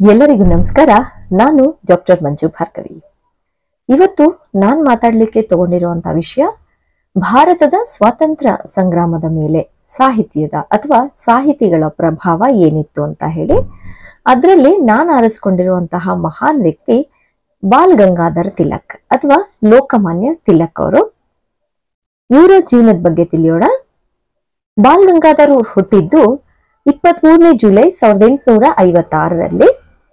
ಎಲ್ಲರಿಗೂ ನಮಸ್ಕಾರ ನಾನು ಡಾಕ್ಟರ್ ಮಂಜು ಭಾರ್ಗವಿ ಇವತ್ತು ನಾನು ಮಾತಾಡಲಿಕ್ಕೆ ತಗೊಂಡಿರುವಂತಹ ವಿಷಯ ಭಾರತದ ಸ್ವಾತಂತ್ರ್ಯ ಸಂಗ್ರಾಮದ ಮೇಲೆ ಸಾಹಿತ್ಯದ ಅಥವಾ ಸಾಹಿತಿಗಳ ಪ್ರಭಾವ ಏನಿತ್ತು ಅಂತ ಹೇಳಿ ಅದರಲ್ಲಿ ನಾನು ಆರಿಸ್ಕೊಂಡಿರುವಂತಹ ಮಹಾನ್ ವ್ಯಕ್ತಿ ಬಾಲ್ ಗಂಗಾಧರ್ ತಿಲಕ್ ಅಥವಾ ಲೋಕಮಾನ್ಯ ತಿಲಕ್ ಅವರು ಇವರ ಜೀವನದ ಬಗ್ಗೆ ತಿಳಿಯೋಣ ಬಾಲ್ ಗಂಗಾಧರ್ ಅವ್ರು ಹುಟ್ಟಿದ್ದು ಇಪ್ಪತ್ಮೂರನೇ ಜುಲೈ ಸಾವಿರದ ಎಂಟುನೂರ ಐವತ್ತಾರರಲ್ಲಿ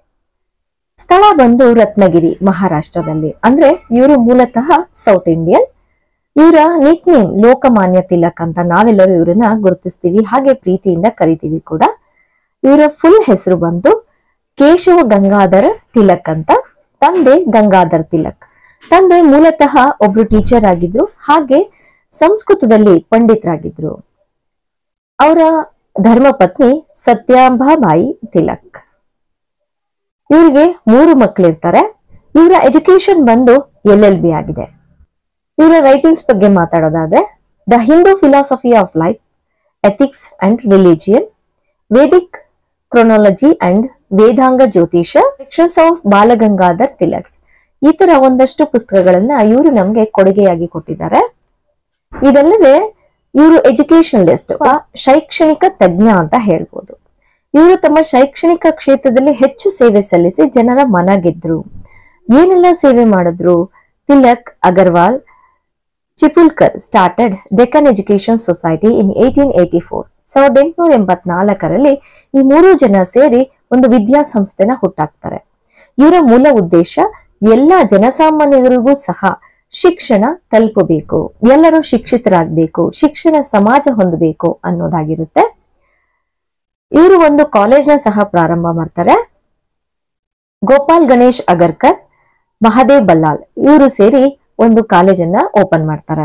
ಸ್ಥಳ ಬಂದು ರತ್ನಗಿರಿ ಮಹಾರಾಷ್ಟ್ರದಲ್ಲಿ ಅಂದ್ರೆ ಇವರು ಮೂಲತಃ ಸೌತ್ ಇಂಡಿಯನ್ ಇವರ ನಿಕ್ ನೇಮ್ ಲೋಕಮಾನ್ಯ ತಿಲಕ್ ಅಂತ ನಾವೆಲ್ಲರೂ ಇವರನ್ನ ಗುರುತಿಸ್ತೀವಿ ಹಾಗೆ ಪ್ರೀತಿಯಿಂದ ಕರಿತೀವಿ ಕೂಡ ಇವರ ಫುಲ್ ಹೆಸರು ಬಂದು ಕೇಶವ ಗಂಗಾಧರ ತಿಲಕ್ ಅಂತ ತಂದೆ ಗಂಗಾಧರ್ ತಿಲಕ್ ತಂದೆ ಮೂಲತಃ ಒಬ್ರು ಟೀಚರ್ ಆಗಿದ್ರು ಹಾಗೆ ಸಂಸ್ಕೃತದಲ್ಲಿ ಪಂಡಿತರಾಗಿದ್ರು ಅವರ ಧರ್ಮಪತ್ನಿ ಸತ್ಯಾಂಬಾಬಾಯಿ ತಿಲಕ್ ಇವರಿಗೆ ಮೂರು ಮಕ್ಕಳಿರ್ತಾರೆ ಇವರ ಎಜುಕೇಶನ್ ಬಂದು ಎಲ್ ಎಲ್ ಬಿ ಆಗಿದೆ ಇವರ ರೈಟಿಂಗ್ಸ್ ಬಗ್ಗೆ ಮಾತಾಡೋದಾದ್ರೆ the Hindu philosophy of life ethics and religion Vedic chronology and Vedanga Jyotisha lections of Balgangadhar ತಿಲಕ್ಸ್ ಈ ತರ ಒಂದಷ್ಟು ಪುಸ್ತಕಗಳನ್ನ ಇವರು ನಮ್ಗೆ ಕೊಡುಗೆಯಾಗಿ ಕೊಟ್ಟಿದ್ದಾರೆ ಇದಲ್ಲದೆ ಇವರು ಎಜುಕೇಶನಲಿಸ್ಟ್ ಶೈಕ್ಷಣಿಕ ತಜ್ಞ ಅಂತ ಹೇಳ್ಬೋದು ಇವರು ತಮ್ಮ ಶೈಕ್ಷಣಿಕ ಕ್ಷೇತ್ರದಲ್ಲಿ ಹೆಚ್ಚು ಸೇವೆ ಸಲ್ಲಿಸಿ ಜನರ ಮನ ಗೆದ್ರು ಏನೆಲ್ಲ ಸೇವೆ ಮಾಡಿದ್ರು Tilak Agarwal Chiplunkar started Deccan education society in eighteen eighty four ಸಾವಿರದ ಎಂಟುನೂರ ಎಂಬತ್ನಾಲ್ಕರಲ್ಲಿ ಈ ಮೂರು ಜನ ಸೇರಿ ಒಂದು ವಿದ್ಯಾಸಂಸ್ಥೆನ ಹುಟ್ಟಾಕ್ತಾರೆ ಇವರ ಮೂಲ ಉದ್ದೇಶ ಎಲ್ಲ ಜನಸಾಮಾನ್ಯರಿಗೂ ಸಹ ಶಿಕ್ಷಣ ತಲುಪಬೇಕು ಎಲ್ಲರೂ ಶಿಕ್ಷಿತರಾಗಬೇಕು ಶಿಕ್ಷಣ ಸಮಾಜ ಹೊಂದಬೇಕು ಅನ್ನೋದಾಗಿರುತ್ತೆ ಇವರು ಒಂದು ಕಾಲೇಜ್ನ ಸಹ ಪ್ರಾರಂಭ ಮಾಡ್ತಾರೆ ಗೋಪಾಲ್ ಗಣೇಶ್ ಅಗರ್ಕರ್ ಮಹಾದೇವ್ ಬಲ್ಲಾಲ್ ಇವರು ಸೇರಿ ಒಂದು ಕಾಲೇಜನ್ನ ಓಪನ್ ಮಾಡ್ತಾರೆ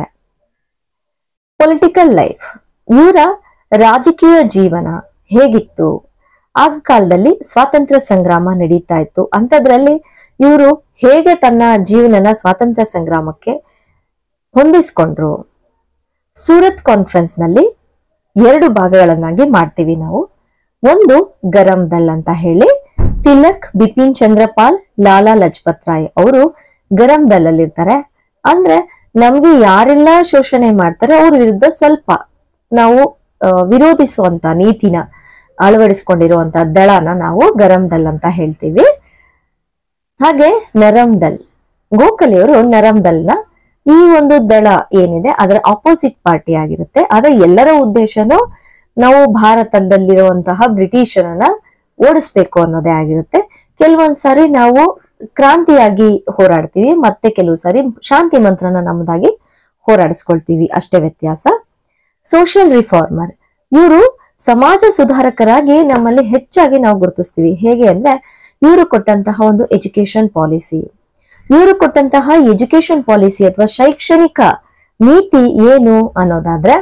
ಪೊಲಿಟಿಕಲ್ ಲೈಫ್ ಇವರ ರಾಜಕೀಯ ಜೀವನ ಹೇಗಿತ್ತು ಆಗ ಕಾಲದಲ್ಲಿ ಸ್ವಾತಂತ್ರ್ಯ ಸಂಗ್ರಾಮ ನಡೀತಾ ಇತ್ತು ಅಂಥದ್ರಲ್ಲಿ ಇವರು ಹೇಗೆ ತನ್ನ ಜೀವನನ ಸ್ವಾತಂತ್ರ್ಯ ಸಂಗ್ರಾಮಕ್ಕೆ ಹೊಂದಿಸ್ಕೊಂಡ್ರು ಸೂರತ್ ಕಾನ್ಫರೆನ್ಸ್ ನಲ್ಲಿ ಎರಡು ಭಾಗಗಳನ್ನಾಗಿ ಮಾಡ್ತೀವಿ ನಾವು ಒಂದು ಗರಂ ದಲ್ ಅಂತ ಹೇಳಿ ತಿಲಕ್ ಬಿಪಿನ್ ಚಂದ್ರಪಾಲ್ ಲಾಲಾ ಲಜಪತ್ ರಾಯ್ ಅವರು ಗರಂ ದಲ್ ಅಲ್ಲಿ ಇರ್ತಾರೆ ಅಂದ್ರೆ ನಮ್ಗೆ ಯಾರೆಲ್ಲ ಶೋಷಣೆ ಮಾಡ್ತಾರೆ ಅವ್ರ ವಿರುದ್ಧ ಸ್ವಲ್ಪ ನಾವು ಆ, ವಿರೋಧಿಸುವಂತ ನೀತಿನ ಅಳವಡಿಸ್ಕೊಂಡಿರುವಂತ ದಳನ ನಾವು ಗರಂ ದಲ್ ಅಂತ ಹೇಳ್ತೀವಿ ಹಾಗೆ ನರಂ ದಲ್ ಗೋಖಲೆಯವರು ನರಂ ದಲ್ನ ಈ ಒಂದು ದಳ ಏನಿದೆ ಅದರ ಆಪೋಸಿಟ್ ಪಾರ್ಟಿ ಆಗಿರುತ್ತೆ ಆದ್ರೆ ಎಲ್ಲರ ಉದ್ದೇಶನೂ ನಾವು ಭಾರತದಲ್ಲಿರುವಂತಹ ಬ್ರಿಟಿಷರನ್ನ ಓಡಿಸ್ಬೇಕು ಅನ್ನೋದೇ ಆಗಿರುತ್ತೆ ಕೆಲವೊಂದ್ ಸಾರಿ ನಾವು ಕ್ರಾಂತಿಯಾಗಿ ಹೋರಾಡ್ತೀವಿ ಮತ್ತೆ ಕೆಲವು ಸಾರಿ ಶಾಂತಿ ಮಂತ್ರನ ನಮ್ಮದಾಗಿ ಹೋರಾಡಿಸ್ಕೊಳ್ತೀವಿ ಅಷ್ಟೇ ವ್ಯತ್ಯಾಸ ಸೋಷಿಯಲ್ ರಿಫಾರ್ಮರ್ ಇವರು ಸಮಾಜ ಸುಧಾರಕರಾಗಿ ನಮ್ಮಲ್ಲಿ ಹೆಚ್ಚಾಗಿ ನಾವು ಗುರುತಿಸ್ತೀವಿ ಹೇಗೆ ಅಂದ್ರೆ ಇವರು ಕೊಟ್ಟಂತಹ ಒಂದು ಎಜುಕೇಶನ್ ಪಾಲಿಸಿ ಇವರು ಕೊಟ್ಟಂತಹ ಎಜುಕೇಶನ್ ಪಾಲಿಸಿ ಅಥವಾ ಶೈಕ್ಷಣಿಕ ನೀತಿ ಏನು ಅನ್ನೋದಾದ್ರೆ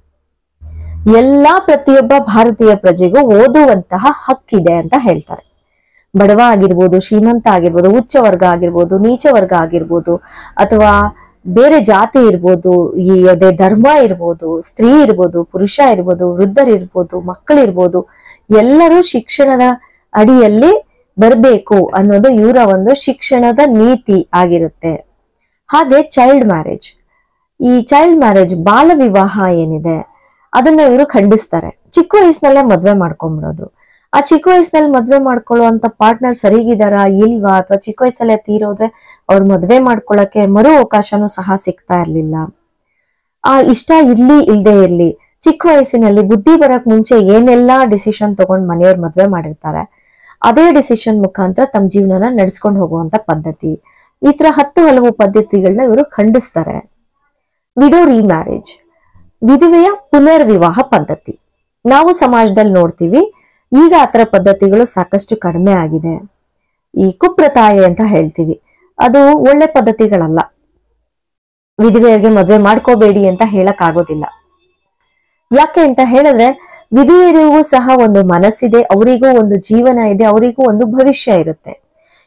ಎಲ್ಲಾ ಪ್ರತಿಯೊಬ್ಬ ಭಾರತೀಯ ಪ್ರಜೆಗೂ ಓದುವಂತಹ ಹಕ್ಕಿದೆ ಅಂತ ಹೇಳ್ತಾರೆ ಬಡವ ಆಗಿರ್ಬೋದು ಶ್ರೀಮಂತ ಆಗಿರ್ಬೋದು ಉಚ್ಚ ವರ್ಗ ಆಗಿರ್ಬೋದು ನೀಚ ವರ್ಗ ಆಗಿರ್ಬೋದು ಅಥವಾ ಬೇರೆ ಜಾತಿ ಇರ್ಬೋದು ಈ ಅದೇ ಧರ್ಮ ಇರ್ಬೋದು ಸ್ತ್ರೀ ಇರ್ಬೋದು ಪುರುಷ ಇರ್ಬೋದು ವೃದ್ಧರಿರ್ಬೋದು ಮಕ್ಕಳಿರ್ಬೋದು ಎಲ್ಲರೂ ಶಿಕ್ಷಣದ ಅಡಿಯಲ್ಲಿ ಬರಬೇಕು ಅನ್ನೋದು ಇವರ ಒಂದು ಶಿಕ್ಷಣದ ನೀತಿ ಆಗಿರುತ್ತೆ ಹಾಗೆ ಚೈಲ್ಡ್ ಮ್ಯಾರೇಜ್ ಈ ಚೈಲ್ಡ್ ಮ್ಯಾರೇಜ್ ಬಾಲ ವಿವಾಹ ಏನಿದೆ ಅದನ್ನ ಇವರು ಖಂಡಿಸ್ತಾರೆ ಚಿಕ್ಕ ವಯಸ್ಸಿನಲ್ಲೇ ಮದ್ವೆ ಮಾಡ್ಕೊಂಡ್ಬಿಡೋದು ಆ ಚಿಕ್ಕ ವಯಸ್ಸಿನಲ್ಲಿ ಮದ್ವೆ ಮಾಡ್ಕೊಳ್ಳುವಂತ ಪಾರ್ಟ್ನರ್ ಸರಿಗಿದಾರಾ ಇಲ್ವಾ ಅಥವಾ ಚಿಕ್ಕ ವಯಸ್ಸಲ್ಲೇ ತೀರೋದ್ರೆ ಅವ್ರ ಮದ್ವೆ ಮಾಡ್ಕೊಳ್ಳಕ್ಕೆ ಮರು ಅವಕಾಶನೂ ಸಹ ಸಿಗ್ತಾ ಇರ್ಲಿಲ್ಲ ಆ ಇಷ್ಟ ಇರ್ಲಿ ಇಲ್ದೇ ಇರ್ಲಿ ಚಿಕ್ಕ ವಯಸ್ಸಿನಲ್ಲಿ ಬುದ್ಧಿ ಬರಕ್ ಮುಂಚೆ ಏನೆಲ್ಲಾ ಡಿಸಿಷನ್ ತಗೊಂಡ್ ಮನೆಯವ್ರ ಮದ್ವೆ ಮಾಡಿರ್ತಾರೆ ಅದೇ ಡಿಸಿಷನ್ ಮುಖಾಂತರ ತಮ್ಮ ಜೀವನನ ನಡೆಸ್ಕೊಂಡು ಹೋಗುವಂತ ಪದ್ಧತಿ ಈ ತರ ಹತ್ತು ಹಲವು ಪದ್ಧತಿಗಳನ್ನ ಇವರು ಖಂಡಿಸ್ತಾರೆ ವಿಡೋ ಮ್ಯಾರೇಜ್ ವಿಧವೆಯ ಪುನರ್ವಿವಾಹ ಪದ್ಧತಿ ನಾವು ಸಮಾಜದಲ್ಲಿ ನೋಡ್ತೀವಿ ಈಗ ಆತರ ಪದ್ಧತಿಗಳು ಸಾಕಷ್ಟು ಕಡಿಮೆ ಆಗಿದೆ ಈ ಕುಪ್ರತಾಯ ಅಂತ ಹೇಳ್ತೀವಿ ಅದು ಒಳ್ಳೆ ಪದ್ಧತಿಗಳಲ್ಲ ವಿಧವೆಯರಿಗೆ ಮದ್ವೆ ಮಾಡ್ಕೋಬೇಡಿ ಅಂತ ಹೇಳಕ್ ಆಗೋದಿಲ್ಲ ಯಾಕೆ ಅಂತ ಹೇಳಿದ್ರೆ ವಿಧವೆಯರಿಗೂ ಸಹ ಒಂದು ಮನಸ್ಸಿದೆ ಅವರಿಗೂ ಒಂದು ಜೀವನ ಇದೆ ಅವರಿಗೂ ಒಂದು ಭವಿಷ್ಯ ಇರುತ್ತೆ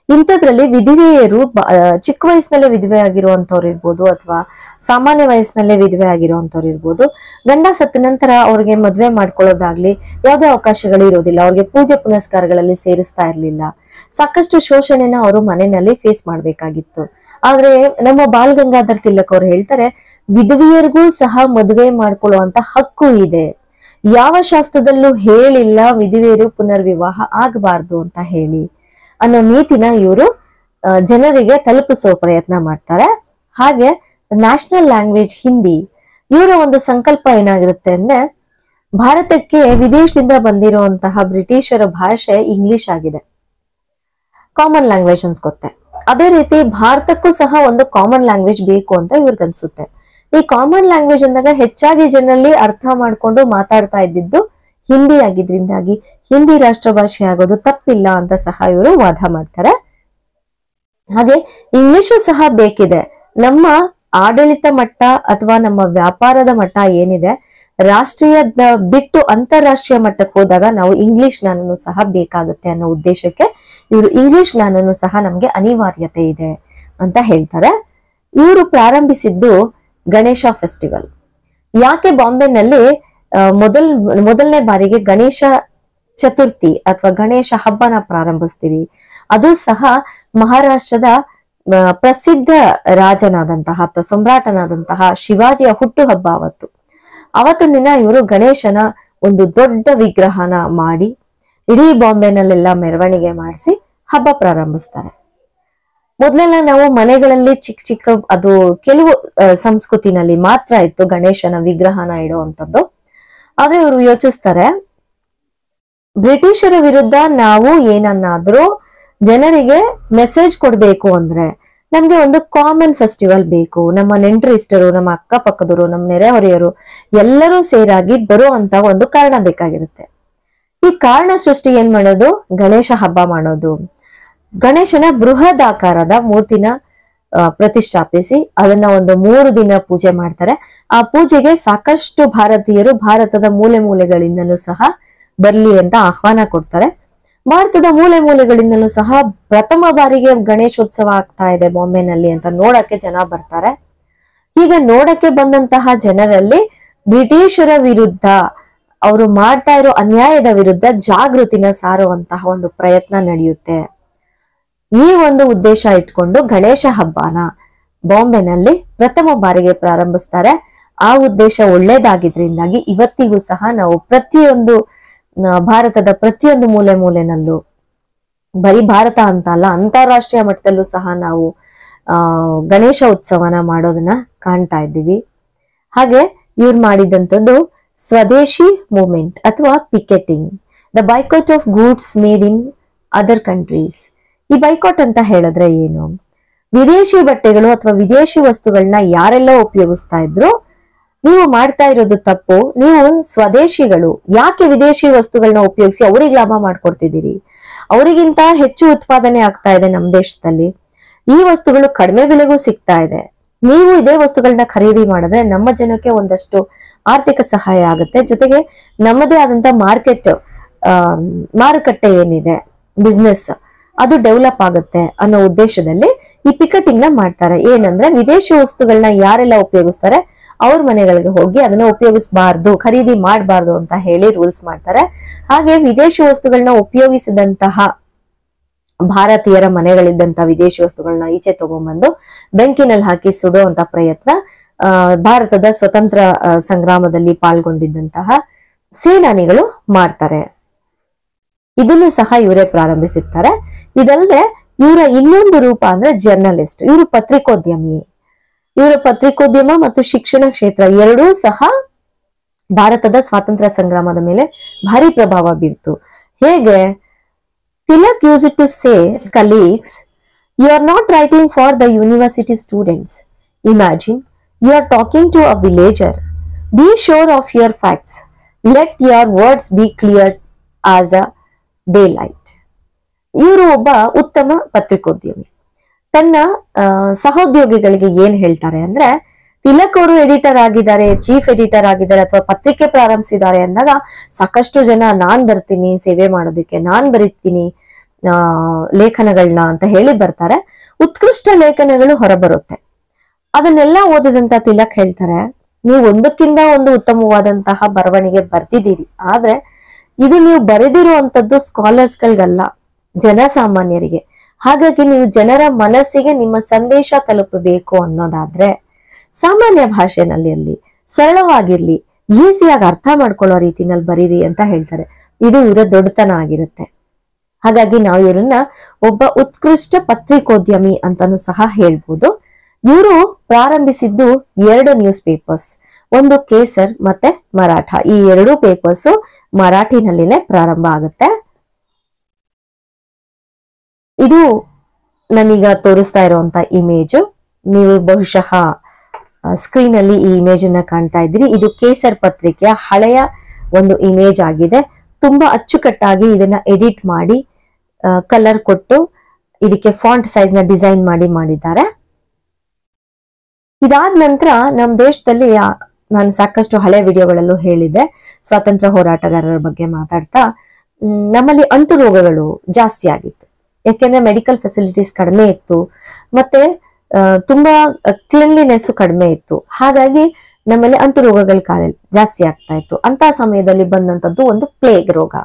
ಇಂಥದ್ರಲ್ಲಿ ವಿಧವೆಯರು ಬ- ಆ, ಚಿಕ್ಕ ವಯಸ್ಸಿನಲ್ಲೇ ವಿಧವೆ ಆಗಿರುವಂತವ್ರು ಇರ್ಬೋದು ಅಥವಾ ಸಾಮಾನ್ಯ ವಯಸ್ಸಿನಲ್ಲೇ ವಿಧವೆ ಆಗಿರುವಂತವ್ರು ಇರ್ಬೋದು ಗಂಡ ಸತ್ತ ನಂತರ ಅವ್ರಿಗೆ ಮದ್ವೆ ಮಾಡ್ಕೊಳ್ಳೋದಾಗ್ಲಿ ಯಾವುದೇ ಅವಕಾಶಗಳು ಇರೋದಿಲ್ಲ ಅವ್ರಿಗೆ ಪೂಜೆ ಪುನಸ್ಕಾರಗಳಲ್ಲಿ ಸೇರಿಸ್ತಾ ಇರ್ಲಿಲ್ಲ ಸಾಕಷ್ಟು ಶೋಷಣೆನ ಅವರು ಮನೆಯಲ್ಲಿ ಫೇಸ್ ಮಾಡ್ಬೇಕಾಗಿತ್ತು ಆದ್ರೆ ನಮ್ಮ ಬಾಲ್ ಗಂಗಾಧರ್ ತಿಲಕ್ ಅವ್ರು ಹೇಳ್ತಾರೆ ವಿಧವೆಯರಿಗೂ ಸಹ ಮದುವೆ ಮಾಡ್ಕೊಳ್ಳುವಂತ ಹಕ್ಕು ಇದೆ ಯಾವ ಶಾಸ್ತ್ರದಲ್ಲೂ ಹೇಳಿಲ್ಲ ವಿಧವೆಯರು ಪುನರ್ವಿವಾಹ ಆಗಬಾರ್ದು ಅಂತ ಹೇಳಿ ಅನ್ನೋ ನೀತಿನ ಇವರು ಜನರಿಗೆ ತಲುಪಿಸೋ ಪ್ರಯತ್ನ ಮಾಡ್ತಾರೆ ಹಾಗೆ ನ್ಯಾಷನಲ್ ಲ್ಯಾಂಗ್ವೇಜ್ ಹಿಂದಿ ಇವರ ಒಂದು ಸಂಕಲ್ಪ ಏನಾಗಿರುತ್ತೆ ಅಂದ್ರೆ ಭಾರತಕ್ಕೆ ವಿದೇಶದಿಂದ ಬಂದಿರುವಂತಹ ಬ್ರಿಟಿಷರ ಭಾಷೆ ಇಂಗ್ಲಿಷ್ ಆಗಿದೆ ಕಾಮನ್ ಲ್ಯಾಂಗ್ವೇಜ್ ಅನ್ಸ್ಕೊತ್ತೆ ಅದೇ ರೀತಿ ಭಾರತಕ್ಕೂ ಸಹ ಒಂದು ಕಾಮನ್ ಲ್ಯಾಂಗ್ವೇಜ್ ಬೇಕು ಅಂತ ಇವ್ರಿಗೆ ಅನ್ಸುತ್ತೆ ಈ ಕಾಮನ್ ಲ್ಯಾಂಗ್ವೇಜ್ ಅಂದಾಗ ಹೆಚ್ಚಾಗಿ ಜನರಲ್ಲಿ ಅರ್ಥ ಮಾಡ್ಕೊಂಡು ಮಾತಾಡ್ತಾ ಇದ್ದಿದ್ದು ಹಿಂದಿ ಆಗಿದ್ರಿಂದಾಗಿ ಹಿಂದಿ ರಾಷ್ಟ್ರ ಭಾಷೆ ಆಗೋದು ತಪ್ಪಿಲ್ಲ ಅಂತ ಸಹ ಇವರು ವಾದ ಮಾಡ್ತಾರೆ ಹಾಗೆ ಇಂಗ್ಲಿಷು ಸಹ ಬೇಕಿದೆ ನಮ್ಮ ಆಡಳಿತ ಮಟ್ಟ ಅಥವಾ ನಮ್ಮ ವ್ಯಾಪಾರದ ಮಟ್ಟ ಏನಿದೆ ರಾಷ್ಟ್ರೀಯದ ಬಿಟ್ಟು ಅಂತಾರಾಷ್ಟ್ರೀಯ ಮಟ್ಟಕ್ಕೆ ಹೋದಾಗ ನಾವು ಇಂಗ್ಲಿಷ್ ಜ್ಞಾನನೂ ಸಹ ಬೇಕಾಗುತ್ತೆ ಅನ್ನೋ ಉದ್ದೇಶಕ್ಕೆ ಇವರು ಇಂಗ್ಲಿಷ್ ಜ್ಞಾನನೂ ಸಹ ನಮ್ಗೆ ಅನಿವಾರ್ಯತೆ ಇದೆ ಅಂತ ಹೇಳ್ತಾರೆ ಇವರು ಪ್ರಾರಂಭಿಸಿದ್ದು ಗಣೇಶ ಫೆಸ್ಟಿವಲ್ ಯಾಕೆ ಬಾಂಬೆನಲ್ಲಿ ಆ, ಮೊದಲ್ ಮೊದಲನೇ ಬಾರಿಗೆ ಗಣೇಶ ಚತುರ್ಥಿ ಅಥವಾ ಗಣೇಶ ಹಬ್ಬನ ಪ್ರಾರಂಭಿಸ್ತೀರಿ ಅದು ಸಹ ಮಹಾರಾಷ್ಟ್ರದ ಆ, ಪ್ರಸಿದ್ಧ ರಾಜನಾದಂತಹ ಅಥವಾ ಸಮ್ರಾಟನಾದಂತಹ ಶಿವಾಜಿಯ ಹುಟ್ಟುಹಬ್ಬ ಅವತ್ತು ಅವತ್ತಿನ ದಿನ ಇವರು ಗಣೇಶನ ಒಂದು ದೊಡ್ಡ ವಿಗ್ರಹನ ಮಾಡಿ ಇಡೀ ಬಾಂಬೆನಲ್ಲೆಲ್ಲ ಮೆರವಣಿಗೆ ಮಾಡಿಸಿ ಹಬ್ಬ ಪ್ರಾರಂಭಿಸ್ತಾರೆ ಮೊದಲೆಲ್ಲ ನಾವು ಮನೆಗಳಲ್ಲಿ ಚಿಕ್ಕ ಚಿಕ್ಕ ಅದು ಕೆಲವು ಆ, ಸಂಸ್ಕೃತಿನಲ್ಲಿ ಮಾತ್ರ ಇತ್ತು ಗಣೇಶನ ವಿಗ್ರಹನ ಇಡುವಂಥದ್ದು ಆದ್ರೆ ಇವರು ಯೋಚಿಸ್ತಾರೆ ಬ್ರಿಟಿಷರ ವಿರುದ್ಧ ನಾವು ಏನನ್ನಾದ್ರೂ ಜನರಿಗೆ ಮೆಸೇಜ್ ಕೊಡ್ಬೇಕು ಅಂದ್ರೆ ನಮ್ಗೆ ಒಂದು ಕಾಮನ್ ಫೆಸ್ಟಿವಲ್ ಬೇಕು ನಮ್ಮ ನೆಂಟರಿಷ್ಟರು ನಮ್ಮ ಅಕ್ಕಪಕ್ಕದವರು ನಮ್ಮ ನೆರೆಹೊರೆಯರು ಎಲ್ಲರೂ ಸೇರಾಗಿ ಬರುವಂತ ಒಂದು ಕಾರಣ ಬೇಕಾಗಿರುತ್ತೆ ಈ ಕಾರಣ ಸೃಷ್ಟಿ ಏನ್ ಮಾಡೋದು ಗಣೇಶ ಹಬ್ಬ ಮಾಡೋದು ಗಣೇಶನ ಬೃಹದ್ ಆಕಾರದ ಮೂರ್ತಿನ ಆ, ಪ್ರತಿಷ್ಠಾಪಿಸಿ ಅದನ್ನ ಒಂದು ಮೂರು ದಿನ ಪೂಜೆ ಮಾಡ್ತಾರೆ ಆ ಪೂಜೆಗೆ ಸಾಕಷ್ಟು ಭಾರತೀಯರು ಭಾರತದ ಮೂಲೆ ಮೂಲೆಗಳಿಂದಲೂ ಸಹ ಬರ್ಲಿ ಅಂತ ಆಹ್ವಾನ ಕೊಡ್ತಾರೆ ಭಾರತದ ಮೂಲೆ ಮೂಲೆಗಳಿಂದಲೂ ಸಹ ಪ್ರಥಮ ಬಾರಿಗೆ ಗಣೇಶೋತ್ಸವ ಆಗ್ತಾ ಇದೆ ಬಾಂಬೆನಲ್ಲಿ ಅಂತ ನೋಡಕ್ಕೆ ಜನ ಬರ್ತಾರೆ ಹೀಗೆ ನೋಡಕ್ಕೆ ಬಂದಂತಹ ಜನರಲ್ಲಿ ಬ್ರಿಟಿಷರ ವಿರುದ್ಧ ಅವರು ಮಾಡ್ತಾ ಇರೋ ಅನ್ಯಾಯದ ವಿರುದ್ಧ ಜಾಗೃತಿನ ಸಾರುವಂತಹ ಒಂದು ಪ್ರಯತ್ನ ನಡೆಯುತ್ತೆ ಈ ಒಂದು ಉದ್ದೇಶ ಇಟ್ಕೊಂಡು ಗಣೇಶ ಹಬ್ಬನ ಬಾಂಬೆನಲ್ಲಿ ಪ್ರಥಮ ಬಾರಿಗೆ ಪ್ರಾರಂಭಿಸ್ತಾರೆ ಆ ಉದ್ದೇಶ ಒಳ್ಳೇದಾಗಿದ್ರಿಂದಾಗಿ ಇವತ್ತಿಗೂ ಸಹ ನಾವು ಪ್ರತಿಯೊಂದು ಆ, ಭಾರತದ ಪ್ರತಿಯೊಂದು ಮೂಲೆ ಮೂಲೆನಲ್ಲೂ ಬರೀ ಭಾರತ ಅಂತ ಅಲ್ಲ ಅಂತಾರಾಷ್ಟ್ರೀಯ ಮಟ್ಟದಲ್ಲೂ ಸಹ ನಾವು ಆ ಗಣೇಶ ಉತ್ಸವನ ಮಾಡೋದನ್ನ ಕಾಣ್ತಾ ಇದ್ದೀವಿ ಹಾಗೆ ಇವ್ರು ಮಾಡಿದಂಥದ್ದು ಸ್ವದೇಶಿ ಮೂವ್ಮೆಂಟ್ ಅಥವಾ picketing the boycott of goods made in other countries ಈ ಬೈಕಾಟ್ ಅಂತ ಹೇಳಿದ್ರೆ ಏನು ವಿದೇಶಿ ಬಟ್ಟೆಗಳು ಅಥವಾ ವಿದೇಶಿ ವಸ್ತುಗಳನ್ನ ಯಾರೆಲ್ಲ ಉಪಯೋಗಿಸ್ತಾ ಇದ್ರು ನೀವು ಮಾಡ್ತಾ ಇರೋದು ತಪ್ಪು ನೀವು ಸ್ವದೇಶಿಗಳು ಯಾಕೆ ವಿದೇಶಿ ವಸ್ತುಗಳನ್ನ ಉಪಯೋಗಿಸಿ ಅವ್ರಿಗೆ ಲಾಭ ಮಾಡ್ಕೊಡ್ತಿದ್ದೀರಿ ಅವರಿಗಿಂತ ಹೆಚ್ಚು ಉತ್ಪಾದನೆ ಆಗ್ತಾ ಇದೆ ನಮ್ಮ ದೇಶದಲ್ಲಿ ಈ ವಸ್ತುಗಳು ಕಡಿಮೆ ಬೆಲೆಗೂ ಸಿಗ್ತಾ ಇದೆ ನೀವು ಇದೇ ವಸ್ತುಗಳನ್ನ ಖರೀದಿ ಮಾಡಿದ್ರೆ ನಮ್ಮ ಜನಕ್ಕೆ ಒಂದಷ್ಟು ಆರ್ಥಿಕ ಸಹಾಯ ಆಗುತ್ತೆ ಜೊತೆಗೆ ನಮ್ಮದೇ ಆದಂತ ಮಾರ್ಕೆಟ್ ಮಾರುಕಟ್ಟೆ ಏನಿದೆ ಬಿಸ್ನೆಸ್ ಅದು ಡೆವಲಪ್ ಆಗುತ್ತೆ ಅನ್ನೋ ಉದ್ದೇಶದಲ್ಲಿ ಈ ಪಿಕಟಿಂಗ್ ನ ಮಾಡ್ತಾರೆ ಏನಂದ್ರೆ ವಿದೇಶಿ ವಸ್ತುಗಳನ್ನ ಯಾರೆಲ್ಲ ಉಪಯೋಗಿಸ್ತಾರೆ ಅವ್ರ ಮನೆಗಳಿಗೆ ಹೋಗಿ ಅದನ್ನ ಉಪಯೋಗಿಸಬಾರ್ದು ಖರೀದಿ ಮಾಡಬಾರ್ದು ಅಂತ ಹೇಳಿ ರೂಲ್ಸ್ ಮಾಡ್ತಾರೆ ಹಾಗೆ ವಿದೇಶಿ ವಸ್ತುಗಳನ್ನ ಉಪಯೋಗಿಸಿದಂತಹ ಭಾರತೀಯರ ಮನೆಗಳಿದ್ದಂತ ವಿದೇಶಿ ವಸ್ತುಗಳನ್ನ ಈಚೆ ತಗೊಂಡ್ಬಂದು ಬೆಂಕಿನಲ್ಲಿ ಹಾಕಿ ಸುಡುವಂತ ಪ್ರಯತ್ನ ಆ, ಭಾರತದ ಸ್ವತಂತ್ರ ಆ, ಸಂಗ್ರಾಮದಲ್ಲಿ ಪಾಲ್ಗೊಂಡಿದ್ದಂತಹ ಸೇನಾನಿಗಳು ಮಾಡ್ತಾರೆ ಇದನ್ನು ಸಹ ಇವರೇ ಪ್ರಾರಂಭಿಸಿರ್ತಾರೆ ಇದಲ್ಲದೆ ಇವರ ಇನ್ನೊಂದು ರೂಪ ಅಂದ್ರೆ ಜರ್ನಲಿಸ್ಟ್ ಇವರು ಪತ್ರಿಕೋದ್ಯಮಿ ಇವರ ಪತ್ರಿಕೋದ್ಯಮ ಮತ್ತು ಶಿಕ್ಷಣ ಕ್ಷೇತ್ರ ಎರಡೂ ಸಹ ಭಾರತದ ಸ್ವಾತಂತ್ರ್ಯ ಸಂಗ್ರಾಮದ ಮೇಲೆ ಭಾರಿ ಪ್ರಭಾವ ಬೀರ್ತು ಹೇಗೆ Tilak use it to say colleagues you are not writing for the university students imagine you are talking to a villager be sure of your facts let your words be clear as a daylight ಇವರು ಒಬ್ಬ ಉತ್ತಮ ಪತ್ರಿಕೋದ್ಯಮಿ ತನ್ನ ಆ, ಸಹೋದ್ಯೋಗಿಗಳಿಗೆ ಏನ್ ಹೇಳ್ತಾರೆ ಅಂದ್ರೆ ತಿಲಕ್ ಅವರು editor ಆಗಿದ್ದಾರೆ ಚೀಫ್ ಎಡಿಟರ್ ಆಗಿದ್ದಾರೆ ಅಥವಾ ಪತ್ರಿಕೆ ಪ್ರಾರಂಭಿಸಿದ್ದಾರೆ ಅಂದಾಗ ಸಾಕಷ್ಟು ಜನ ನಾನ್ ಬರ್ತೀನಿ ಸೇವೆ ಮಾಡೋದಕ್ಕೆ ನಾನ್ ಬರೀತೀನಿ ಆ, ಲೇಖನಗಳನ್ನ ಅಂತ ಹೇಳಿ ಬರ್ತಾರೆ ಉತ್ಕೃಷ್ಟ ಲೇಖನಗಳು ಹೊರಬರುತ್ತೆ ಅದನ್ನೆಲ್ಲ ಓದಿದಂತ ತಿಲಕ್ ಹೇಳ್ತಾರೆ ನೀವು ಒಂದಕ್ಕಿಂತ ಒಂದು ಉತ್ತಮವಾದಂತಹ ಬರವಣಿಗೆ ಬರ್ದಿದ್ದೀರಿ ಆದ್ರೆ ಇದು ನೀವು ಬರೆದಿರುವಂತದ್ದು ಸ್ಕಾಲರ್ಸ್ಗಳಿಗಲ್ಲ ಜನಸಾಮಾನ್ಯರಿಗೆ ಹಾಗಾಗಿ ನೀವು ಜನರ ಮನಸ್ಸಿಗೆ ನಿಮ್ಮ ಸಂದೇಶ ತಲುಪಬೇಕು ಅನ್ನೋದಾದ್ರೆ ಸಾಮಾನ್ಯ ಭಾಷೆನಲ್ಲಿ ಅಲ್ಲಿ ಸರಳವಾಗಿರ್ಲಿ ಈಸಿಯಾಗಿ ಅರ್ಥ ಮಾಡ್ಕೊಳ್ಳೋ ರೀತಿನಲ್ಲಿ ಬರೀರಿ ಅಂತ ಹೇಳ್ತಾರೆ ಇದು ಇವರ ದೊಡ್ಡತನ ಆಗಿರುತ್ತೆ ಹಾಗಾಗಿ ನಾವು ಇವರನ್ನ ಒಬ್ಬ ಉತ್ಕೃಷ್ಟ ಪತ್ರಿಕೋದ್ಯಮಿ ಅಂತಾನು ಸಹ ಹೇಳ್ಬೋದು ಇವರು ಪ್ರಾರಂಭಿಸಿದ್ದು ಎರಡು ನ್ಯೂಸ್ ಪೇಪರ್ಸ್ ಒಂದು ಕೇಸರ್ ಮತ್ತೆ ಮರಾಠ ಈ ಎರಡೂ ಪೇಪರ್ಸ್ ಮರಾಠಿನಲ್ಲಿನೇ ಪ್ರಾರಂಭ ಆಗುತ್ತೆ ಇದು ನಾನೀಗ ತೋರಿಸ್ತಾ ಇರುವಂತ ಇಮೇಜ್ ನೀವು ಬಹುಶಃ ಸ್ಕ್ರೀನ್ ಅಲ್ಲಿ ಈ ಇಮೇಜ್ ಅನ್ನ ಕಾಣ್ತಾ ಇದ್ದೀರಿ ಇದು ಕೇಸರ್ ಪತ್ರಿಕೆಯ ಹಳೆಯ ಒಂದು ಇಮೇಜ್ ಆಗಿದೆ ತುಂಬಾ ಅಚ್ಚುಕಟ್ಟಾಗಿ ಇದನ್ನ ಎಡಿಟ್ ಮಾಡಿ ಕಲರ್ ಕೊಟ್ಟು ಇದಕ್ಕೆ ಫಾಂಟ್ ಸೈಜ್ ನ ಡಿಸೈನ್ ಮಾಡಿ ಮಾಡಿದ್ದಾರೆ ಇದಾದ ನಂತರ ನಮ್ಮ ದೇಶದಲ್ಲಿ ಆ- ನಾನು ಸಾಕಷ್ಟು ಹಳೆ ವಿಡಿಯೋಗಳಲ್ಲೂ ಹೇಳಿದ್ದೆ ಸ್ವಾತಂತ್ರ್ಯ ಹೋರಾಟಗಾರರ ಬಗ್ಗೆ ಮಾತಾಡ್ತಾ ಮ್, ನಮ್ಮಲ್ಲಿ ಅಂಟು ರೋಗಗಳು ಜಾಸ್ತಿ ಆಗಿತ್ತು ಯಾಕೆಂದ್ರೆ ಮೆಡಿಕಲ್ ಫೆಸಿಲಿಟೀಸ್ ಕಡಿಮೆ ಇತ್ತು ಮತ್ತೆ ಆ, ತುಂಬಾ ಕ್ಲೀನ್ಲಿನೆಸ್ ಕಡಿಮೆ ಇತ್ತು ಹಾಗಾಗಿ ನಮ್ಮಲ್ಲಿ ಅಂಟು ರೋಗಗಳ ಕಾಲ ಜಾಸ್ತಿ ಆಗ್ತಾ ಇತ್ತು ಅಂತ ಸಮಯದಲ್ಲಿ ಬಂದಂತದ್ದು ಒಂದು ಪ್ಲೇಗ್ ರೋಗ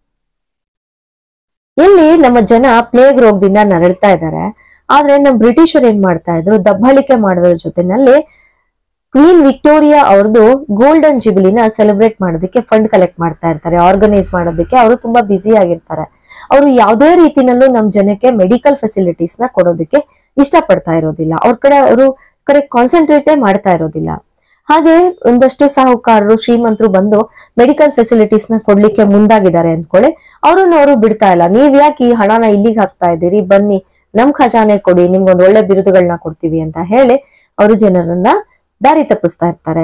ಇಲ್ಲಿ ನಮ್ಮ ಜನ ಪ್ಲೇಗ್ ರೋಗದಿಂದ ನರಳ್ತಾ ಇದ್ದಾರೆ ಆದ್ರೆ ನಮ್ಮ ಬ್ರಿಟಿಷರು ಏನ್ ಮಾಡ್ತಾ ಇದ್ರು ದಬ್ಬಾಳಿಕೆ ಮಾಡೋದ್ರ ಜೊತೆನಲ್ಲಿ ಕ್ವೀನ್ ವಿಕ್ಟೋರಿಯಾ ಅವ್ರದ್ದು ಗೋಲ್ಡನ್ ಜುಬಿಲಿನ ಸೆಲೆಬ್ರೇಟ್ ಮಾಡೋದಕ್ಕೆ ಫಂಡ್ ಕಲೆಕ್ಟ್ ಮಾಡ್ತಾ ಇರ್ತಾರೆ ಆರ್ಗನೈಸ್ ಮಾಡೋದಕ್ಕೆ ಅವರು ತುಂಬಾ ಬ್ಯುಸಿ ಆಗಿರ್ತಾರೆ ಅವರು ಯಾವುದೇ ರೀತಿನಲ್ಲೂ ನಮ್ಮ ಜನಕ್ಕೆ ಮೆಡಿಕಲ್ ಫೆಸಿಲಿಟೀಸ್ ನ ಕೊಡೋದಕ್ಕೆ ಇಷ್ಟಪಡ್ತಾ ಇರೋದಿಲ್ಲ ಅವ್ರ ಕಡೆ ಅವರು ಕಡೆ ಕಾನ್ಸಂಟ್ರೇಟೇ ಮಾಡ್ತಾ ಇರೋದಿಲ್ಲ ಹಾಗೆ ಒಂದಷ್ಟು ಸಾಹುಕಾರರು ಶ್ರೀಮಂತರು ಬಂದು ಮೆಡಿಕಲ್ ಫೆಸಿಲಿಟೀಸ್ ನ ಕೊಡ್ಲಿಕ್ಕೆ ಮುಂದಾಗಿದ್ದಾರೆ ಅನ್ಕೊಳ್ಳಿ ಅವ್ರನ್ನ ಅವರು ಬಿಡ್ತಾ ಇಲ್ಲ ನೀವ್ ಯಾಕೆ ಈ ಹಣನ ಇಲ್ಲಿಗೆ ಹಾಕ್ತಾ ಇದ್ದೀರಿ ಬನ್ನಿ ನಮ್ ಖಜಾನೆ ಕೊಡಿ ನಿಮ್ಗೊಂದು ಒಳ್ಳೆ ಬಿರುದುಗಳನ್ನ ಕೊಡ್ತೀವಿ ಅಂತ ಹೇಳಿ ಅವರು ಜನರನ್ನ ದಾರಿ ತಪ್ಪಿಸ್ತಾ ಇರ್ತಾರೆ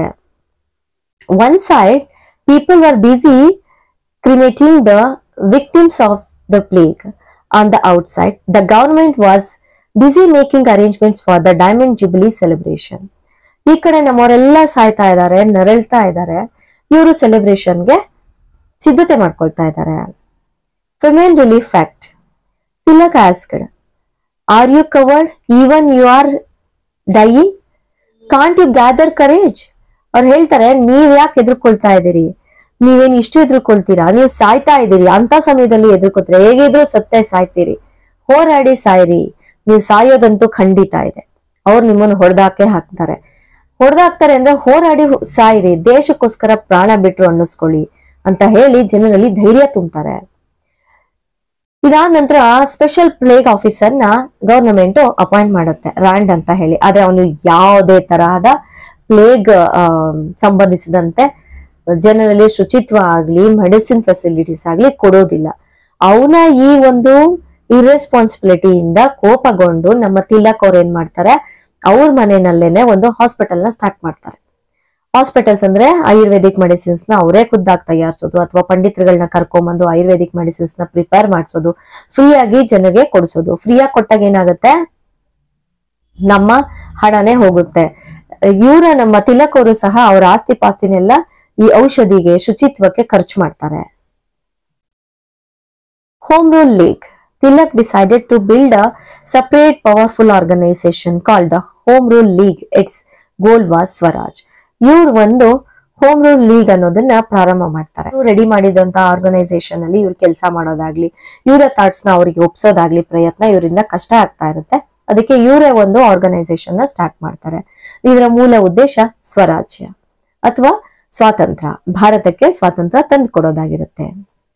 one side people are busy cremating the victims of the plague on the outside the government was busy making arrangements for the diamond jubilee celebration ಈ ಕಡೆ ನಮ್ಮವರೆಲ್ಲ ಸಾಯ್ತಾ ಇದ್ದಾರೆ ನರಳ್ತಾ ಇದ್ದಾರೆ ಇವರು ಸೆಲೆಬ್ರೇಷನ್ಗೆ ಸಿದ್ಧತೆ ಮಾಡ್ಕೊಳ್ತಾ ಇದ್ದಾರೆ famine relief fact Tilak asked are you cowards even you are dying can't you gather courage ಅವ್ರು ಹೇಳ್ತಾರೆ ನೀವ್ ಯಾಕೆ ಎದುರ್ಕೊಳ್ತಾ ಇದ್ದೀರಿ ನೀವೇನ್ ಇಷ್ಟು ಎದುರ್ಕೊಳ್ತೀರಾ ನೀವು ಸಾಯ್ತಾ ಇದ್ದೀರಿ ಅಂತ ಸಮಯದಲ್ಲಿ ಎದುರ್ಕೊತೀರಾ ಹೇಗಿದ್ರು ಸತ್ತೇ ಸಾಯ್ತೀರಿ ಹೋರಾಡಿ ಸಾಯ್ರಿ ನೀವು ಸಾಯೋದಂತೂ ಖಂಡಿತ ಇದೆ ಅವ್ರು ನಿಮ್ಮನ್ನು ಹೊಡೆದಾಕೆ ಹಾಕ್ತಾರೆ ಹೊಡೆದಾಕ್ತಾರೆ ಅಂದ್ರೆ ಹೋರಾಡಿ ಹೊ- ಸಾಯ್ರಿ ದೇಶಕ್ಕೋಸ್ಕರ ಪ್ರಾಣ ಬಿಟ್ರು ಅನ್ನಿಸ್ಕೊಳ್ಳಿ ಅಂತ ಹೇಳಿ ಜನರಲ್ಲಿ ಧೈರ್ಯ ತುಂಬ್ತಾರೆ ಇದಾದ ನಂತರ ಸ್ಪೆಷಲ್ ಪ್ಲೇಗ್ ಆಫೀಸರ್ನ ಗವರ್ನಮೆಂಟ್ ಅಪಾಯಿಂಟ್ ಮಾಡುತ್ತೆ ರ್ಯಾಂಡ್ ಅಂತ ಹೇಳಿ ಆದ್ರೆ ಅವನು ಯಾವುದೇ ತರಹದ ಪ್ಲೇಗ್ ಸಂಬಂಧಿಸಿದಂತೆ ಜನರಲ್ಲಿ ಶುಚಿತ್ವ ಆಗ್ಲಿ ಮೆಡಿಸಿನ್ ಫೆಸಿಲಿಟೀಸ್ ಆಗ್ಲಿ ಕೊಡೋದಿಲ್ಲ ಅವನ ಈ ಒಂದು ಇರ್ರೆಸ್ಪಾನ್ಸಿಬಿಲಿಟಿಯಿಂದ ಕೋಪಗೊಂಡು ನಮ್ಮ ತಿಲಕ್ ಅವ್ರು ಏನ್ ಮಾಡ್ತಾರೆ ಅವ್ರ ಮನೆಯಲ್ಲೇನೆ ಒಂದು ಹಾಸ್ಪಿಟಲ್ ನ ಸ್ಟಾರ್ಟ್ ಮಾಡ್ತಾರೆ ಹಾಸ್ಪಿಟಲ್ಸ್ ಅಂದ್ರೆ ಆಯುರ್ವೇದಿಕ್ ಮೆಡಿಸಿನ್ಸ್ ನ ಅವರೇ ಖುದ್ದಾಗಿ ತಯಾರಿಸೋದು ಅಥವಾ ಪಂಡಿತರುಗಳನ್ನ ಕರ್ಕೊಂಬಂದು ಆಯುರ್ವೇದಿಕ್ ಮೆಡಿಸಿನ್ಸ್ ನ ಪ್ರಿಪೇರ್ ಮಾಡಿಸೋದು ಫ್ರೀ ಆಗಿ ಜನರಿಗೆ ಕೊಡಿಸೋದು ಫ್ರೀ ಆಗಿ ಕೊಟ್ಟಾಗ ಏನಾಗುತ್ತೆ ನಮ್ಮ ಹಣನೇ ಹೋಗುತ್ತೆ ಇವರ ನಮ್ಮ ತಿಲಕ್ ಅವರು ಸಹ ಅವರ ಆಸ್ತಿ ಪಾಸ್ತಿನೆಲ್ಲ ಈ ಔಷಧಿಗೆ ಶುಚಿತ್ವಕ್ಕೆ ಖರ್ಚು ಮಾಡ್ತಾರೆ home rule league Tilak decided to build a separate powerful organization called the Home Rule League. Its goal was Swaraj ಇವ್ರು ಒಂದು ಹೋಮ್ ರೂಲ್ ಲೀಗ್ ಅನ್ನೋದನ್ನ ಪ್ರಾರಂಭ ಮಾಡ್ತಾರೆ ರೆಡಿ ಮಾಡಿದಂತ ಆರ್ಗನೈಸೇಷನ್ ಅಲ್ಲಿ ಇವ್ರು ಕೆಲಸ ಮಾಡೋದಾಗ್ಲಿ ಇವರ ಥಾಟ್ಸ್ ನ ಅವರಿಗೆ ಒಪ್ಸೋದಾಗ್ಲಿ ಪ್ರಯತ್ನ ಇವರಿಂದ ಕಷ್ಟ ಆಗ್ತಾ ಇರುತ್ತೆ ಅದಕ್ಕೆ ಇವರೇ ಒಂದು ಆರ್ಗನೈಸೇಷನ್ ನ ಸ್ಟಾರ್ಟ್ ಮಾಡ್ತಾರೆ ಇದರ ಮೂಲ ಉದ್ದೇಶ ಸ್ವರಾಜ್ಯ ಅಥವಾ ಸ್ವಾತಂತ್ರ್ಯ ಭಾರತಕ್ಕೆ ಸ್ವಾತಂತ್ರ್ಯ ತಂದು ಕೊಡೋದಾಗಿರುತ್ತೆ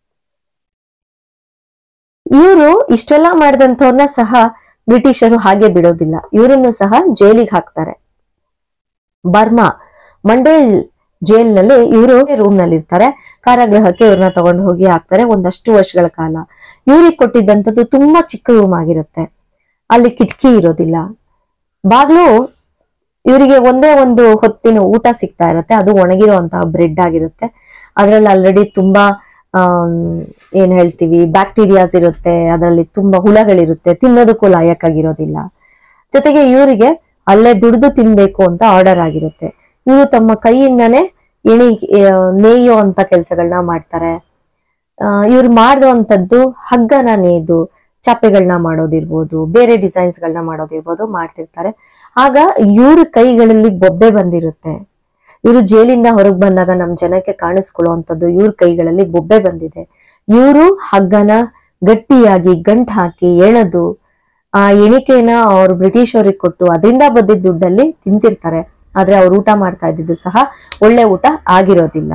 ಇವರು ಇಷ್ಟೆಲ್ಲ ಮಾಡಿದಂಥವ್ರನ್ನ ಸಹ ಬ್ರಿಟಿಷರು ಹಾಗೆ ಬಿಡೋದಿಲ್ಲ ಇವರನ್ನು ಸಹ ಜೈಲಿಗೆ ಹಾಕ್ತಾರೆ ಬರ್ಮಾ ಮಂಡೇಲ್ ಜೈಲ್ನಲ್ಲಿ ಇವರು ರೂಮ್ ನಲ್ಲಿ ಇರ್ತಾರೆ ಕಾರಾಗೃಹಕ್ಕೆ ಇವ್ರನ್ನ ತಗೊಂಡು ಹೋಗಿ ಹಾಕ್ತಾರೆ ಒಂದಷ್ಟು ವರ್ಷಗಳ ಕಾಲ ಇವ್ರಿಗೆ ಕೊಟ್ಟಿದ್ದಂಥದ್ದು ತುಂಬಾ ಚಿಕ್ಕ ರೂಮ್ ಆಗಿರುತ್ತೆ ಅಲ್ಲಿ ಕಿಟಕಿ ಇರೋದಿಲ್ಲ ಬಾಗ್ಲು ಇವರಿಗೆ ಒಂದೇ ಒಂದು ಹೊತ್ತಿನ ಊಟ ಸಿಗ್ತಾ ಇರುತ್ತೆ ಅದು ಒಣಗಿರುವಂತಹ ಬ್ರೆಡ್ ಆಗಿರುತ್ತೆ ಅದ್ರಲ್ಲಿ ಆಲ್ರೆಡಿ ತುಂಬಾ ಆಮ್, ಏನ್ ಹೇಳ್ತೀವಿ ಬ್ಯಾಕ್ಟೀರಿಯಾಸ್ ಇರುತ್ತೆ ಅದರಲ್ಲಿ ತುಂಬಾ ಹುಳಗಳಿರುತ್ತೆ ತಿನ್ನೋದಕ್ಕೂ ಲಾಯಕ್ಕಾಗಿರೋದಿಲ್ಲ ಜೊತೆಗೆ ಇವರಿಗೆ ಅಲ್ಲೇ ದುಡಿದು ತಿನ್ಬೇಕು ಅಂತ ಆರ್ಡರ್ ಆಗಿರುತ್ತೆ ಇವರು ತಮ್ಮ ಕೈಯಿಂದನೇ ಎಣಿ ಆ, ನೇಯೋ ಅಂತ ಕೆಲಸಗಳನ್ನ ಮಾಡ್ತಾರೆ ಇವ್ರು ಮಾಡುವಂಥದ್ದು ಹಗ್ಗನ ನೇಯ್ದು ಚಾಪೆಗಳನ್ನ ಮಾಡೋದಿರ್ಬೋದು ಬೇರೆ ಡಿಸೈನ್ಸ್ ಗಳನ್ನ ಮಾಡೋದಿರ್ಬೋದು ಮಾಡ್ತಿರ್ತಾರೆ ಆಗ ಇವ್ರ ಕೈಗಳಲ್ಲಿ ಬೊಬ್ಬೆ ಬಂದಿರುತ್ತೆ ಇವರು ಜೈಲಿಂದ ಹೊರಗೆ ಬಂದಾಗ ನಮ್ ಜನಕ್ಕೆ ಕಾಣಿಸ್ಕೊಳ್ಳುವಂಥದ್ದು ಇವ್ರ ಕೈಗಳಲ್ಲಿ ಬೊಬ್ಬೆ ಬಂದಿದೆ ಇವರು ಹಗ್ಗನ ಗಟ್ಟಿಯಾಗಿ ಗಂಟ್ ಹಾಕಿ ಎಳೆದು ಆ ಎಣಿಕೆನ ಅವ್ರು ಬ್ರಿಟಿಷ್ ಅವ್ರಿಗೆ ಕೊಟ್ಟು ಅದರಿಂದ ಬಂದಿದ್ದ ದುಡ್ಡಲ್ಲಿ ತಿಂತಿರ್ತಾರೆ ಆದ್ರೆ ಅವ್ರು ಊಟ ಮಾಡ್ತಾ ಇದ್ದಿದ್ದು ಸಹ ಒಳ್ಳೆ ಊಟ ಆಗಿರೋದಿಲ್ಲ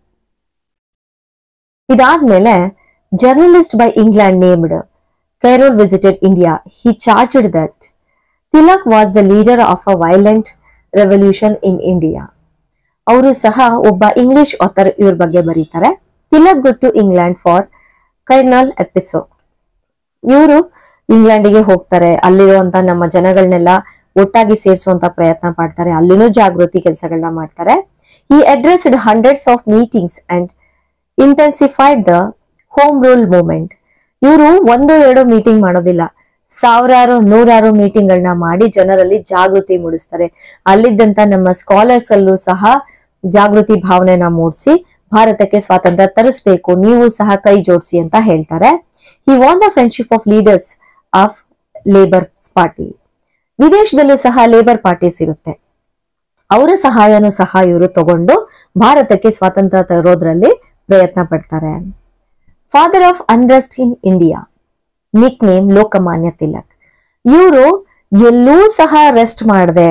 ಇದಾದ್ಮೇಲೆ journalist by England named Chirol visited India he charged that Tilak was the leader of a violent revolution in India ಅವರು ಸಹ ಒಬ್ಬ ಇಂಗ್ಲಿಷ್ ಆಥರ್ ಇವ್ರ ಬಗ್ಗೆ ಬರೀತಾರೆ Tilak good to England for ಕೈರ್ನಲ್ ಎಪಿಸೋಡ್ ಇವರು ಇಂಗ್ಲೆಂಡಿಗೆ ಹೋಗ್ತಾರೆ ಅಲ್ಲಿರುವಂತ ನಮ್ಮ ಜನಗಳನ್ನೆಲ್ಲ ಒಟ್ಟಾಗಿ ಸೇರಿಸುವಂತ ಪ್ರಯತ್ನ ಪಡ್ತಾರೆ ಅಲ್ಲಿನೂ ಜಾಗೃತಿ ಕೆಲಸಗಳನ್ನ ಮಾಡ್ತಾರೆ ಈ addressed hundreds of meetings and intensified the home rule movement ಇವರು ಒಂದು ಎರಡು ಮೀಟಿಂಗ್ ಮಾಡೋದಿಲ್ಲ ಸಾವಿರಾರು ನೂರಾರು ಮೀಟಿಂಗ್ ಗಳನ್ನ ಮಾಡಿ ಜನರಲ್ಲಿ ಜಾಗೃತಿ ಮೂಡಿಸ್ತಾರೆ ಅಲ್ಲಿದ್ದಂತ ನಮ್ಮ ಸ್ಕಾಲರ್ಸ್ ಅಲ್ಲೂ ಸಹ ಜಾಗೃತಿ ಭಾವನೆನ ಮೂಡಿಸಿ ಭಾರತಕ್ಕೆ ಸ್ವಾತಂತ್ರ್ಯ ತರಿಸ್ಬೇಕು ನೀವು ಸಹ ಕೈ ಜೋಡಿಸಿ ಅಂತ ಹೇಳ್ತಾರೆ he won the friendship of leaders of labour party ವಿದೇಶದಲ್ಲೂ ಸಹ ಲೇಬರ್ ಪಾರ್ಟೀಸ್ ಇರುತ್ತೆ ಅವರ ಸಹಾಯನೂ ಸಹ ಇವರು ತಗೊಂಡು ಭಾರತಕ್ಕೆ ಸ್ವಾತಂತ್ರ್ಯ ತರೋದ್ರಲ್ಲಿ ಪ್ರಯತ್ನ ಪಡ್ತಾರೆ father of unrest in India nickname Lokmanya Tilak ಇವರು ಎಲ್ಲೂ ಸಹ ರೆಸ್ಟ್ ಮಾಡದೆ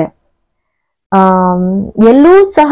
ಎಲ್ಲೂ ಸಹ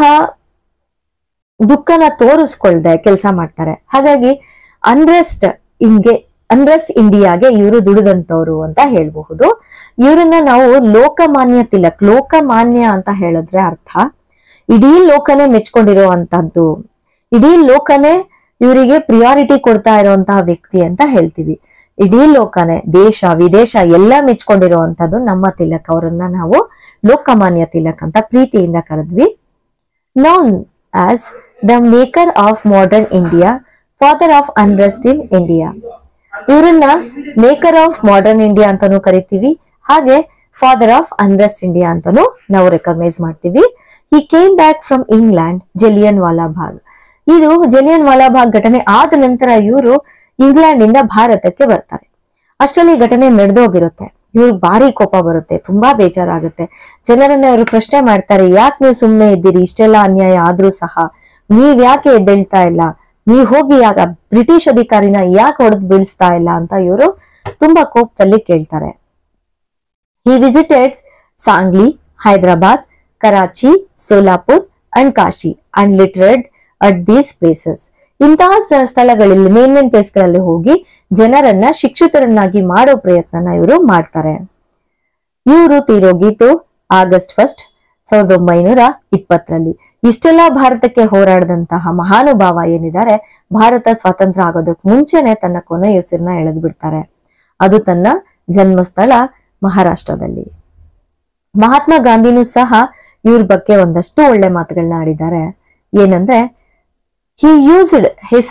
ದುಃಖನ ತೋರಿಸ್ಕೊಳ್ದೆ ಕೆಲಸ ಮಾಡ್ತಾರೆ ಹಾಗಾಗಿ ಅನ್ರೆಸ್ಟ್ ಇಂಗೆ ಅನ್ರೆಸ್ಟ್ ಇಂಡಿಯಾಗೆ ಇವರು ದುಡಿದಂತವ್ರು ಅಂತ ಹೇಳ್ಬಹುದು ಇವರನ್ನ ನಾವು ಲೋಕಮಾನ್ಯ ತಿಲಕ್ ಲೋಕಮಾನ್ಯ ಅಂತ ಹೇಳಿದ್ರೆ ಅರ್ಥ ಇಡೀ ಲೋಕನೇ ಮೆಚ್ಕೊಂಡಿರುವಂತಹದ್ದು ಇಡೀ ಲೋಕನೇ ಇವರಿಗೆ ಪ್ರಿಯಾರಿಟಿ ಕೊಡ್ತಾ ಇರುವಂತಹ ವ್ಯಕ್ತಿ ಅಂತ ಹೇಳ್ತೀವಿ ಇಡೀ ಲೋಕನೇ ದೇಶ ವಿದೇಶ ಎಲ್ಲ ಮೆಚ್ಕೊಂಡಿರುವಂತದ್ದು ನಮ್ಮ ತಿಲಕ್ ಅವರನ್ನ ನಾವು ಲೋಕಮಾನ್ಯ ತಿಲಕ್ ಅಂತ ಪ್ರೀತಿಯಿಂದ ಕರೆದ್ವಿ known as the maker of modern India, father of unrest in India. ಇವರನ್ನ ಮೇಕರ್ ಆಫ್ ಮಾಡರ್ನ್ ಇಂಡಿಯಾ ಅಂತಾನೂ ಕರಿತೀವಿ ಹಾಗೆ ಫಾದರ್ ಆಫ್ ಅನ್ರೆಸ್ಟ್ ಇಂಡಿಯಾ ಅಂತಾನೂ ನಾವು ರೆಕಗ್ನೈಸ್ ಮಾಡ್ತೀವಿ ಈ came back from England Jallianwala Bagh ಇದು ಜಲಿಯನ್ ವಾಲಾ ಬಾಗ್ ಘಟನೆ ಆದ ನಂತರ ಇವರು ಇಂಗ್ಲೆಂಡ್ ಇಂದ ಭಾರತಕ್ಕೆ ಬರ್ತಾರೆ ಅಷ್ಟರಲ್ಲಿ ಈ ಘಟನೆ ನಡೆದೋಗಿರುತ್ತೆ ಇವ್ರಿಗೆ ಭಾರಿ ಕೋಪ ಬರುತ್ತೆ ತುಂಬಾ ಬೇಜಾರಾಗುತ್ತೆ ಜನರನ್ನ ಅವರು ಪ್ರಶ್ನೆ ಮಾಡ್ತಾರೆ ಯಾಕೆ ನೀವು ಸುಮ್ಮನೆ ಇದ್ದೀರಿ ಇಷ್ಟೆಲ್ಲ ಅನ್ಯಾಯ ಆದ್ರೂ ಸಹ ನೀವ್ ಯಾಕೆ ಎದ್ದೇಳ್ತಾ ಇಲ್ಲ ನೀವ್ ಹೋಗಿ ಯಾಕ ಬ್ರಿಟಿಷ್ ಅಧಿಕಾರಿನ ಯಾಕೆ ಹೊಡೆದು ಬೀಳಿಸ್ತಾ ಇಲ್ಲ ಅಂತ ಇವರು ತುಂಬಾ ಕೋಪದಲ್ಲಿ ಕೇಳ್ತಾರೆ he visited Sangli Hyderabad Karachi Solapur and Kashi and lectured at these places ಇಂತಹ ಸ- ಸ್ಥಳಗಳಲ್ಲಿ ಮೇನ್ ಮೇನ್ ಪ್ಲೇಸ್ ಗಳಲ್ಲಿ ಹೋಗಿ ಜನರನ್ನ ಶಿಕ್ಷಿತರನ್ನಾಗಿ ಮಾಡೋ ಪ್ರಯತ್ನನ ಇವರು ಮಾಡ್ತಾರೆ ಇವರು ತೀರೋಗಿದ್ದು ಆಗಸ್ಟ್ ಫಸ್ಟ್ ಸಾವಿರದ ಒಂಬೈನೂರ ಇಪ್ಪತ್ತರಲ್ಲಿ ಇಷ್ಟೆಲ್ಲ ಭಾರತಕ್ಕೆ ಹೋರಾಡದಂತಹ ಮಹಾನುಭಾವ ಏನಿದ್ದಾರೆ ಭಾರತ ಸ್ವಾತಂತ್ರ್ಯ ಆಗೋದಕ್ಕೆ ಮುಂಚೆನೆ ತನ್ನ ಕೊನೆಯುಸಿರನ್ನ ಎಳೆದು ಬಿಡ್ತಾರೆ ಅದು ತನ್ನ ಜನ್ಮಸ್ಥಳ ಮಹಾರಾಷ್ಟ್ರದಲ್ಲಿ ಮಹಾತ್ಮ ಗಾಂಧಿನೂ ಸಹ ಇವ್ರ ಬಗ್ಗೆ ಒಂದಷ್ಟು ಒಳ್ಳೆ ಮಾತುಗಳನ್ನ ಆಡಿದ್ದಾರೆ ಏನಂದ್ರೆ he used his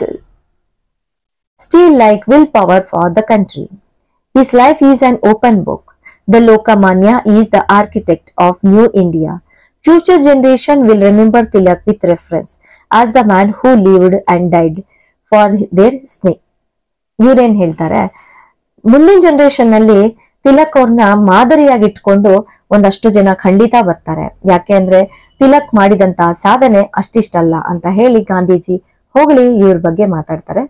steel like willpower for the country. His life is an open book. The Lokamanya is the architect of New India. Future generation will remember Tilak with reference as the man who lived and died for their snake. ಇವ್ರೇನ್ ಹೇಳ್ತಾರೆ ಮುಂದಿನ generation ನಲ್ಲಿ ತಿಲಕ್ ಅವ್ರನ್ನ ಮಾದರಿಯಾಗಿ ಇಟ್ಕೊಂಡು ಒಂದಷ್ಟು ಜನ ಖಂಡಿತ ಬರ್ತಾರೆ ಯಾಕೆ ಅಂದ್ರೆ ತಿಲಕ್ ಮಾಡಿದಂತಹ ಸಾಧನೆ ಅಷ್ಟಿಷ್ಟಲ್ಲ ಅಂತ ಹೇಳಿ ಗಾಂಧೀಜಿ ಹೋಗ್ಲಿ ಇವ್ರ ಬಗ್ಗೆ ಮಾತಾಡ್ತಾರೆ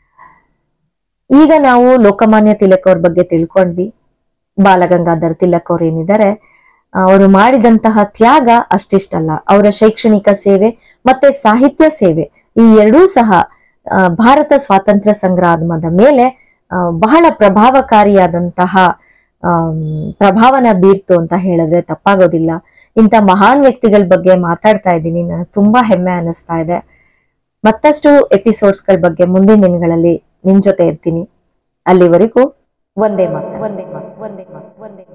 ಈಗ ನಾವು ಲೋಕಮಾನ್ಯ ತಿಲಕ್ ಅವ್ರ ಬಗ್ಗೆ ತಿಳ್ಕೊಂಡ್ವಿ ಬಾಲಗಂಗಾಧರ್ ತಿಲಕ್ ಅವ್ರು ಏನಿದ್ದಾರೆ ಅವರು ಮಾಡಿದಂತಹ ತ್ಯಾಗ ಅಷ್ಟಿಷ್ಟಲ್ಲ ಅವರ ಶೈಕ್ಷಣಿಕ ಸೇವೆ ಮತ್ತೆ ಸಾಹಿತ್ಯ ಸೇವೆ ಈ ಎರಡೂ ಸಹ ಆ, ಭಾರತ ಸ್ವಾತಂತ್ರ್ಯ ಸಂಗ್ರಾಮದ ಮೇಲೆ ಆ, ಬಹಳ ಪ್ರಭಾವಕಾರಿಯಾದಂತಹ ಆಮ್, ಪ್ರಭಾವನ ಬೀರ್ತು ಅಂತ ಹೇಳಿದ್ರೆ ತಪ್ಪಾಗೋದಿಲ್ಲ ಇಂಥ ಮಹಾನ್ ವ್ಯಕ್ತಿಗಳ ಬಗ್ಗೆ ಮಾತಾಡ್ತಾ ಇದ್ದೀನಿ ನನಗೆ ತುಂಬಾ ಹೆಮ್ಮೆ ಅನಿಸ್ತಾ ಇದೆ ಮತ್ತಷ್ಟು ಎಪಿಸೋಡ್ಸ್ಗಳ ಬಗ್ಗೆ ಮುಂದಿನ ದಿನಗಳಲ್ಲಿ ನಿಮ್ ಜೊತೆ ಇರ್ತೀನಿ ಅಲ್ಲಿವರೆಗೂ ಒಂದೇ ಮಾತು ಒಂದೇ ಮಾತು ಒಂದೇ ಮಾತು ಒಂದೇ